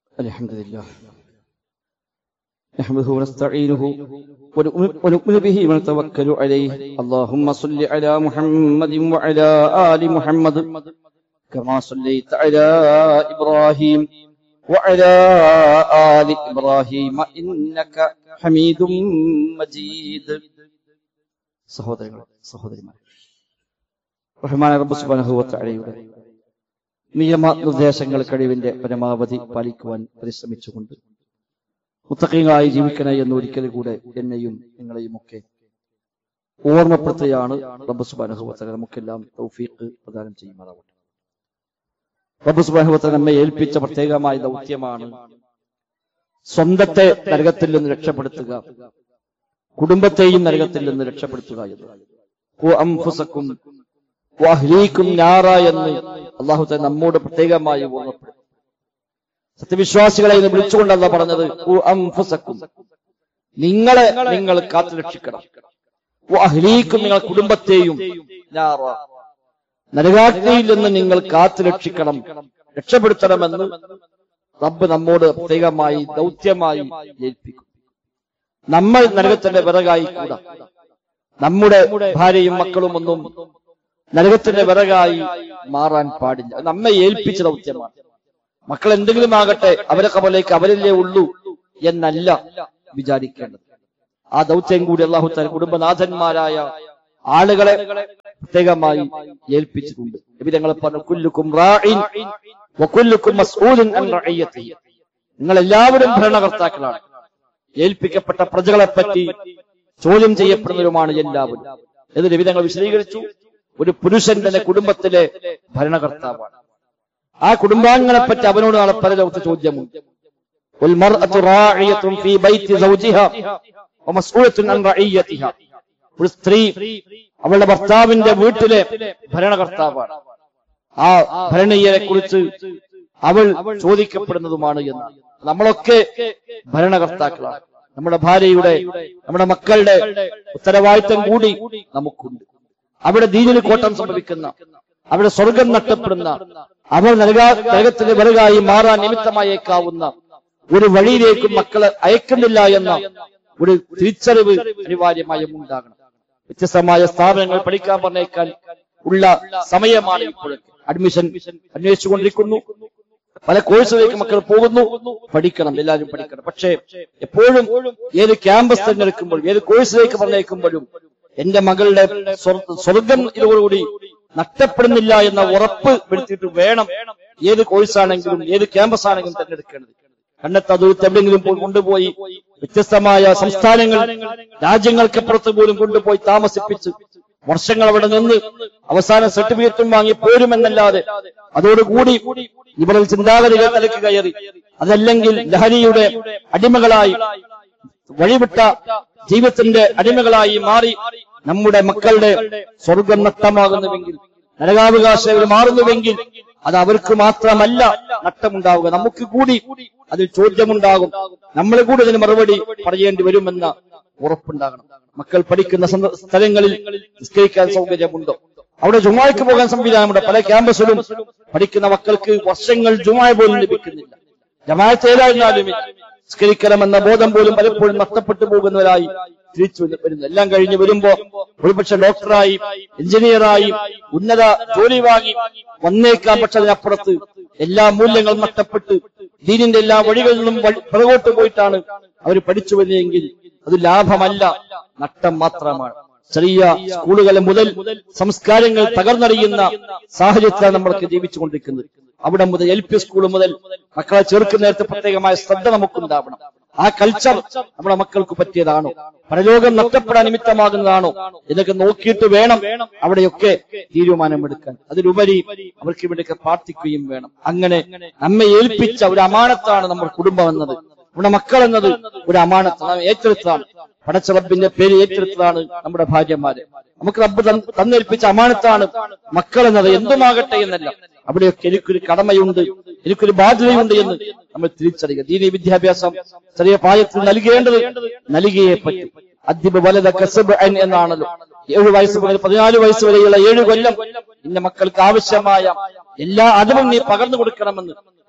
الحمد لله نحمده ونستعينه ونؤمن ونؤمن به ونتوكل عليه اللهم صل على محمد وعلى آل محمد كما صليت على إبراهيم وعلى آل إبراهيم إنك حميد مجيد സഹോദരങ്ങൾ സഹോദരിമാർ റഹ്മാൻ റബ്ബ് സുബ്ഹാനഹു വ തആലയുടെ നിയമ നിർദ്ദേശങ്ങൾ കഴിവിന്റെ പരമാവധി പാലിക്കുവാൻ പരിശ്രമിച്ചുകൊണ്ട് മുത്തക്കീങ്ങളായി ജീവിക്കണേ എന്ന് ഒരിക്കൽ കൂടെ എന്നെയും നിങ്ങളെയും ഒക്കെ ഓർമ്മപ്പെടുത്തുകയാണ് റബ്ബ് സുബ്ഹാനഹു വ തആല നമുക്കെല്ലാം തൗഫീഖ് പ്രദാനം ചെയ്യുമാറാവട്ടെ റബ്ബ് സുബ്ഹാനഹു വ തആല നമ്മെ ഏൽപ്പിച്ച പ്രത്യേകമായ ദൗത്യമാണ് സ്വന്തത്തെ നരകത്തിൽ നിന്ന് രക്ഷപ്പെടുത്തുക കുടുംബത്തെയും നരകത്തിൽ നിന്ന് രക്ഷപ്പെടുത്തുക എന്ന് ഖു അൻഫുസക്കും വഅഹ്ലീക്കും നാറ എന്ന് അള്ളാഹു തന്നെ നമ്മോട് പ്രത്യേകമായി ഓർമ്മപ്പെടുത്തി സത്യവിശ്വാസികളെ ഇന്ന് വിളിച്ചുകൊണ്ട് അല്ല പറഞ്ഞത് ഖു അൻഫുസക്കും നിങ്ങളെ നിങ്ങൾ കാത്തു രക്ഷിക്കണം വഅഹ്ലീക്കും നിങ്ങൾ കുടുംബത്തെയും നാറ നരകാഗ്നിയിൽ നിന്ന് നിങ്ങൾ കാത്തു രക്ഷിക്കണം രക്ഷപ്പെടുത്തണമെന്ന് റബ്ബ് നമ്മോട് പ്രത്യേകമായി ദൗത്യമായി ഏൽപ്പിക്കും നമ്മൾ നരകത്തിന്റെ വിറകായി കൂടാ നമ്മുടെ ഭാര്യയും മക്കളും ഒന്നും നരകത്തിന്റെ വിറകായി മാറാൻ പാടില്ല അത് നമ്മെ ഏൽപ്പിച്ച ദൗത്യമാണ് മക്കൾ എന്തെങ്കിലും ആകട്ടെ അവരെ കബലേക്ക് അവരല്ലേ ഉള്ളൂ എന്നല്ല വിചാരിക്കേണ്ടത് ആ ദൗത്യം കൂടി അള്ളാഹു താല കുടുംബനാഥന്മാരായ ആളുകളെ പ്രത്യേകമായി ഏൽപ്പിച്ചിട്ടുണ്ട് നബി പറഞ്ഞു കുല്ലുക്കും റാഇൻ വകുല്ലുക്കും മസ്ഊലുൻ അൻ റഅയ്യത്തിഹി നിങ്ങൾ എല്ലാവരും ഭരണകർത്താക്കളാണ് ഏൽപ്പിക്കപ്പെട്ട പ്രജകളെ പറ്റി ചോദ്യം ചെയ്യപ്പെടുന്നവരുമാണ് എല്ലാവരും എന്ന് രവിതങ്ങൾ വിശദീകരിച്ചു ഒരു പുരുഷൻ തന്റെ കുടുംബത്തിലെ ഭരണകർത്താവാണ് ആ കുടുംബാംഗങ്ങളെ പറ്റി അവനോട് നാളെ പല ലോകത്ത് ചോദ്യമുണ്ട് ഒരു സ്ത്രീ അവളുടെ ഭർത്താവിന്റെ വീട്ടിലെ ഭരണകർത്താവാണ് ആ ഭരണീയരെ കുറിച്ച് അവൾ ചോദിക്കപ്പെടുന്നതുമാണ് എന്ന് നമ്മളൊക്കെ ഭരണകർത്താക്കളാണ് നമ്മുടെ ഭാര്യയുടെ നമ്മുടെ മക്കളുടെ ഉത്തരവാദിത്തം കൂടി നമുക്കുണ്ട് അവിടെ ദീനിന് കോട്ടം സംഭവിക്കുന്ന അവിടെ സ്വർഗം നഷ്ടപ്പെടുന്ന അവർ നരകാ നരകത്തിന്റെ വിറകായി മാറാൻ നിമിത്തമായേക്കാവുന്ന ഒരു വഴിയിലേക്ക് മക്കളെ അയക്കുന്നില്ല എന്ന ഒരു തിരിച്ചറിവ് അനിവാര്യമായും ഉണ്ടാകണം വ്യത്യസ്തമായ സ്ഥാപനങ്ങൾ പഠിക്കാൻ പറഞ്ഞേക്കാൻ ഉള്ള സമയമാണ് ഇപ്പോഴൊക്കെ അഡ്മിഷൻ അന്വേഷിച്ചുകൊണ്ടിരിക്കുന്നു പല കോഴ്സുകളിലേക്ക് മക്കൾ പോകുന്നു പഠിക്കണം എല്ലാവരും പഠിക്കണം പക്ഷേ എപ്പോഴും ഏത് ക്യാമ്പസ് തിരഞ്ഞെടുക്കുമ്പോഴും ഏത് കോഴ്സിലേക്ക് പറഞ്ഞേക്കുമ്പോഴും എന്റെ മകളുടെ സ്വർഗം ഇതോടുകൂടി നഷ്ടപ്പെടുന്നില്ല എന്ന ഉറപ്പ് വരുത്തിയിട്ട് വേണം ഏത് കോഴ്സാണെങ്കിലും ഏത് ക്യാമ്പസ് ആണെങ്കിലും തിരഞ്ഞെടുക്കേണ്ടത് കണ്ടെത്ത ദൂരത്ത് എവിടെയെങ്കിലും പോയി കൊണ്ടുപോയി വ്യത്യസ്തമായ സംസ്ഥാനങ്ങൾ രാജ്യങ്ങൾക്കപ്പുറത്ത് പോലും കൊണ്ടുപോയി താമസിപ്പിച്ച് വർഷങ്ങൾ അവിടെ നിന്ന് അവസാന സർട്ടിഫിക്കറ്റും വാങ്ങി പോരുമെന്നല്ലാതെ അതോടുകൂടി ഇവരിൽ ചിന്താഗതികൾ തലക്ക് കയറി അതല്ലെങ്കിൽ ലഹരിയുടെ അടിമകളായി വഴിവിട്ട ജീവിതത്തിന്റെ അടിമകളായി മാറി നമ്മുടെ മക്കളുടെ സ്വർഗം നഷ്ടമാകുന്നുവെങ്കിൽ നരകാവകാശങ്ങൾ മാറുന്നുവെങ്കിൽ അത് അവർക്ക് മാത്രമല്ല നഷ്ടമുണ്ടാവുക നമുക്ക് കൂടി അതിൽ ചോദ്യമുണ്ടാകും നമ്മൾ കൂടി അതിന് മറുപടി പറയേണ്ടി വരുമെന്ന ഉറപ്പുണ്ടാകണം മക്കൾ പഠിക്കുന്ന സ്ഥലങ്ങളിൽ നിസ്കരിക്കാൻ സൗകര്യമുണ്ടോ അവിടെ ജുമായ്ക്ക് പോകാൻ സംവിധാനമുണ്ട് പല ക്യാമ്പസിലും പഠിക്കുന്ന മക്കൾക്ക് വർഷങ്ങൾ ജുമായ പോലും ലഭിക്കുന്നില്ല ജമായത്തേലായിരുന്നാലും നിസ്കരിക്കണമെന്ന ബോധം പോലും പലപ്പോഴും നഷ്ടപ്പെട്ടു പോകുന്നവരായി തിരിച്ചു വരുന്നു എല്ലാം കഴിഞ്ഞ് വരുമ്പോ ഒരുപക്ഷെ ഡോക്ടറായി എഞ്ചിനീയറായി ഉന്നത ജോലി വാങ്ങി വന്നേക്കാം പക്ഷെ അതിനപ്പുറത്ത് എല്ലാ മൂല്യങ്ങളും നഷ്ടപ്പെട്ട് ദീനിന്റെ എല്ലാ വഴികളിൽ നിന്നും പിറകോട്ട് പോയിട്ടാണ് അവർ പഠിച്ചു വരുന്നതെങ്കിൽ അത് ലാഭമല്ല നഷ്ടം മാത്രമാണ് ചെറിയ സ്കൂളുകൾ മുതൽ സംസ്കാരങ്ങൾ തകർന്നറിയുന്ന സാഹചര്യത്തിലാണ് നമ്മളൊക്കെ ജീവിച്ചുകൊണ്ടിരിക്കുന്നത് അവിടെ മുതൽ എൽ പി സ്കൂൾ മുതൽ മക്കളെ ചേർക്കുന്ന നേരത്തെ പ്രത്യേകമായ ശ്രദ്ധ നമുക്കുണ്ടാവണം ആ കൾച്ചർ നമ്മുടെ മക്കൾക്ക് പറ്റിയതാണോ പരലോകം നഷ്ടപ്പെടാൻ നിമിത്തമാകുന്നതാണോ ഇതൊക്കെ നോക്കിയിട്ട് വേണം അവിടെയൊക്കെ തീരുമാനമെടുക്കാൻ അതിലുപരി അവർക്ക് ഇവിടെയൊക്കെ പ്രാർത്ഥിക്കുകയും വേണം അങ്ങനെ നമ്മെ ഏൽപ്പിച്ച ഒരു അമാനത്താണ് നമ്മുടെ കുടുംബം എന്നത് നമ്മുടെ മക്കൾ എന്നത് ഒരു അമാനത്താണ് ഏറ്റെടുത്താണ് പടച്ച റബ്ബിന്റെ പേര് ഏറ്റെടുത്തതാണ് നമ്മുടെ ഭാര്യമാര് നമുക്ക് റബ്ബ് തന്നേൽപ്പിച്ച അമാനത്താണ് മക്കൾ എന്നത് എന്തുമാകട്ടെ എന്നല്ല അവിടെയൊക്കെ എനിക്കൊരു കടമയുണ്ട് എനിക്കൊരു ബാധ്യതയുണ്ട് എന്ന് നമ്മൾ തിരിച്ചറിയുക ദീനി വിദ്യാഭ്യാസം ചെറിയ പ്രായത്തിൽ നൽകേണ്ടത് നൽകിയേ പറ്റും അദ്ദിബ് വലത കസബ് അൻ എന്നാണല്ലോ ഏഴ് വയസ്സ് മുതൽ പതിനാല് വയസ്സ് വരെയുള്ള ഏഴ് കൊല്ലം നിന്റെ മക്കൾക്ക് ആവശ്യമായ എല്ലാ അറിവും നീ പകർന്നു കൊടുക്കണമെന്ന്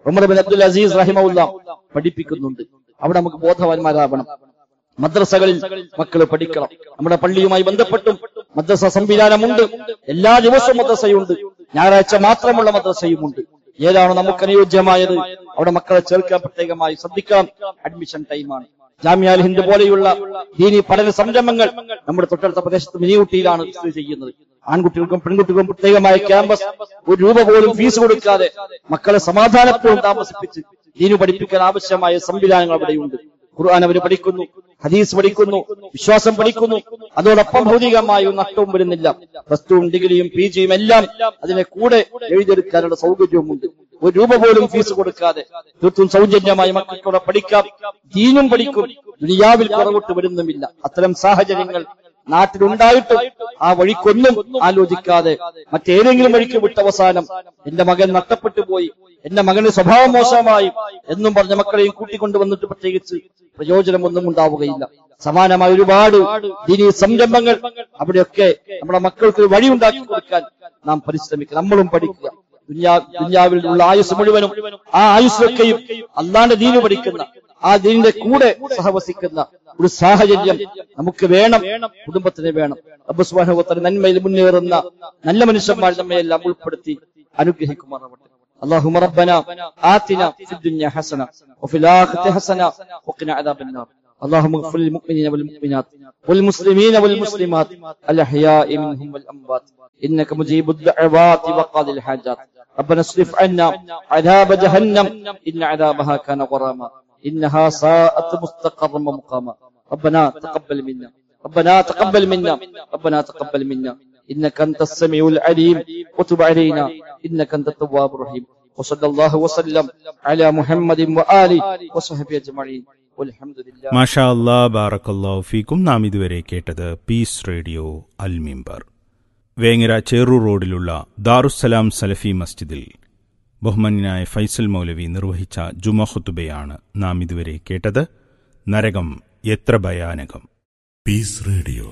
ഉമർ ബിൻ അബ്ദുൽ അസീസ് റഹിമുല്ല പഠിപ്പിക്കുന്നുണ്ട് അവിടെ നമുക്ക് ബോധവാന്മാരാവണം മദ്രസകളിൽ മക്കൾ പഠിക്കണം നമ്മുടെ പള്ളിയുമായി ബന്ധപ്പെട്ടും മദ്രസ സംവിധാനമുണ്ട് എല്ലാ ദിവസവും മദ്രസയുണ്ട് ഞായറാഴ്ച മാത്രമുള്ള മദ്രസയുമുണ്ട് ഏതാണോ നമുക്ക് അനുയോജ്യമായത് അവിടെ മക്കളെ ചേർക്കാൻ പ്രത്യേകമായി ശ്രദ്ധിക്കണം അഡ്മിഷൻ ടൈമാണ് ജാമ്യാൽ ഹിന്ദ് പോലെയുള്ള ദീനി പഠന സംരംഭങ്ങൾ നമ്മുടെ തൊട്ടടുത്ത പ്രദേശത്ത് മിനിയൂട്ടിയിലാണ് സ്ഥിതി ചെയ്യുന്നത് ആൺകുട്ടികൾക്കും പെൺകുട്ടികൾക്കും പ്രത്യേകമായ ക്യാമ്പസ് ഒരു രൂപ പോലും ഫീസ് കൊടുക്കാതെ മക്കളെ സമാധാനത്തോടും താമസിപ്പിച്ച് ദീനു പഠിപ്പിക്കാൻ ആവശ്യമായ സംവിധാനങ്ങൾ അവിടെയുണ്ട് ഖുർആൻ അവർ പഠിക്കുന്നു ഹദീസ് പഠിക്കുന്നു വിശ്വാസം പഠിക്കുന്നു അതോടൊപ്പം ഭൗതികമായ ഒരു നഷ്ടവും വരുന്നില്ല പ്ലസ് ടുവും ഡിഗ്രിയും പി ജിയും എല്ലാം അതിനെ കൂടെ എഴുതിയെടുക്കാനുള്ള സൗകര്യവുമുണ്ട് ഒരു രൂപ പോലും ഫീസ് കൊടുക്കാതെ തീർത്തും സൗജന്യമായി മക്കൾക്കൂടെ പഠിക്കാം ദീനും പഠിക്കും ദുനിയാവിൽ കുറവിട്ട് വരുന്നുമില്ല അത്തരം സാഹചര്യങ്ങൾ നാട്ടിലുണ്ടായിട്ടും ആ വഴിക്കൊന്നും ആലോചിക്കാതെ മറ്റേതെങ്കിലും വഴിക്ക് വിട്ട അവസാനം എന്റെ മകൻ നഷ്ടപ്പെട്ടു പോയി എന്റെ മകന് സ്വഭാവം മോശമായി എന്നും പറഞ്ഞ മക്കളെയും കൂട്ടിക്കൊണ്ടുവന്നിട്ട് പ്രത്യേകിച്ച് പ്രയോജനമൊന്നും ഉണ്ടാവുകയില്ല സമാനമായ ഒരുപാട് ദീനീ സംരംഭങ്ങൾ അവിടെയൊക്കെ നമ്മുടെ മക്കൾക്ക് ഒരു വഴി ഉണ്ടാക്കി കൊടുക്കാൻ നാം പരിശ്രമിക്കുക നമ്മളും പഠിക്കുക ദുനിയാ ദുനിയാവിലുള്ള ആയുസ് മുഴുവനും ആ ആയുസ്സൊക്കെയും അല്ലാണ്ട് ദീന് പഠിക്കുന്ന ആ ദീനിന്റെ കൂടെ സഹവസിക്കുന്ന ഒരു സാഹചര്യം നമുക്ക് വേണം കുടുംബത്തിന് വേണം അബ്ബുസ്വാനുഭവത്തിന് നന്മയിൽ മുന്നേറുന്ന നല്ല മനുഷ്യന്മാർ നമ്മെ എല്ലാം ഉൾപ്പെടുത്തി അനുഗ്രഹിക്കുമാറാവട്ടെ اللهم ربنا آتنا في الدنيا حسنة وفي الآخرة حسنة وقنا عذاب النار اللهم اغفر للمؤمنين والمؤمنات والمسلمين والمسلمات الأحياء منهم والأموات إنك مجيب الدعوات وقاضي الحاجات ربنا اصرف عنا عذاب جهنم إن عذابها كان غراما إنها ساءت مستقرا ومقاما ربنا تقبل منا ربنا تقبل منا ربنا تقبل منا إنك أنت السميع العليم وتب علينا إنك أنت التواب الرحيم وصلى الله وسلم على محمد وآله وصحبه أجمعين والحمد لله മാഷാ അല്ലാ ബാറക്കല്ലാ ഫീക്കും നാം ഇതുവരെ കേട്ടത് പീസ് റേഡിയോ അൽ മിമ്പർ വേങ്ങര ചേറൂർ റോഡിലുള്ള ദാറുസ്സലാം സലഫി മസ്ജിദിൽ ബഹുമാന്യനായ ഫൈസൽ മൗലവി നിർവഹിച്ച ജുമ ഖുത്തുബയാണ് നാം ഇതുവരെ കേട്ടത് നരകം എത്ര ഭയാനകം Peace Radio.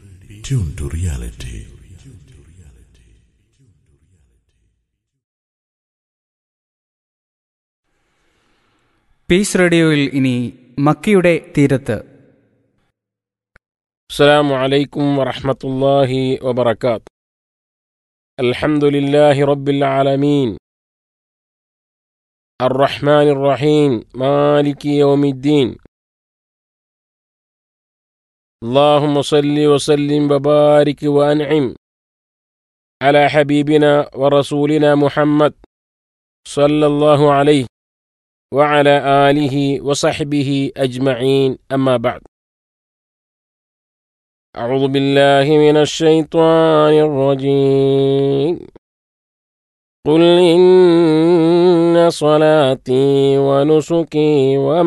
Tune to reality. Peace റേഡിയോയിൽ ഇനി മക്കയുടെ തീരത്ത് السلام عليكم ورحمة الله وبركاته الحمد لله رب العالمين الرحمن الرحيم مالك يوم الدين اللهم صل وسلم وبارك وأنعم على حبيبنا ورسولنا محمد صلى الله عليه وعلى آله وصحبه أجمعين أما بعد أعوذ بالله من الشيطان الرجيم قل إن صلاتي ونسكي